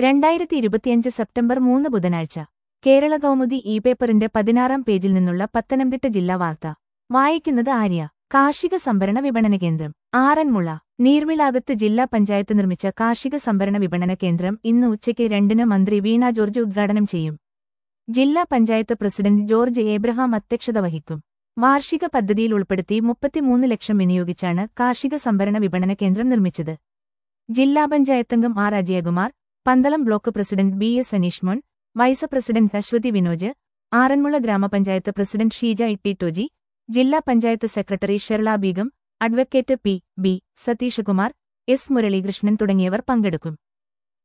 രണ്ടായിരത്തി ഇരുപത്തിയഞ്ച് സെപ്റ്റംബർ മൂന്ന് ബുധനാഴ്ച കേരള കൗമുദി ഇ പേപ്പറിന്റെ പതിനാറാം പേജിൽ നിന്നുള്ള പത്തനംതിട്ട ജില്ലാ വാർത്ത വായിക്കുന്നത് ആര്യ കാർഷിക സംഭരണ വിപണന കേന്ദ്രം ആറന്മുള നീർവിളാകത്ത് ജില്ലാ പഞ്ചായത്ത് നിർമ്മിച്ച കാർഷിക സംഭരണ വിപണന കേന്ദ്രം ഇന്ന് ഉച്ചയ്ക്ക് രണ്ടിന് മന്ത്രി വീണ ജോർജ് ഉദ്ഘാടനം ചെയ്യും ജില്ലാ പഞ്ചായത്ത് പ്രസിഡന്റ് ജോർജ് ഏബ്രഹാം അധ്യക്ഷത വഹിക്കും വാർഷിക പദ്ധതിയിൽ ഉൾപ്പെടുത്തി മുപ്പത്തിമൂന്ന് ലക്ഷം വിനിയോഗിച്ചാണ് കാർഷിക സംഭരണ വിപണന കേന്ദ്രം നിർമ്മിച്ചത് ജില്ലാ പഞ്ചായത്തംഗം R Ajayakumar Pandalam block president B S Aneeshmon vice president Aswathy Vinoj Aranmula ഗ്രാമപഞ്ചായത്ത് പ്രസിഡന്റ് ഷീജ ഇട്ടിറ്റോജി ജില്ലാ panchayat secretary Sherla Beegum advocate P B Satheeshakumar S Muralikrishnan തുടങ്ങിയവർ പങ്കെടുക്കും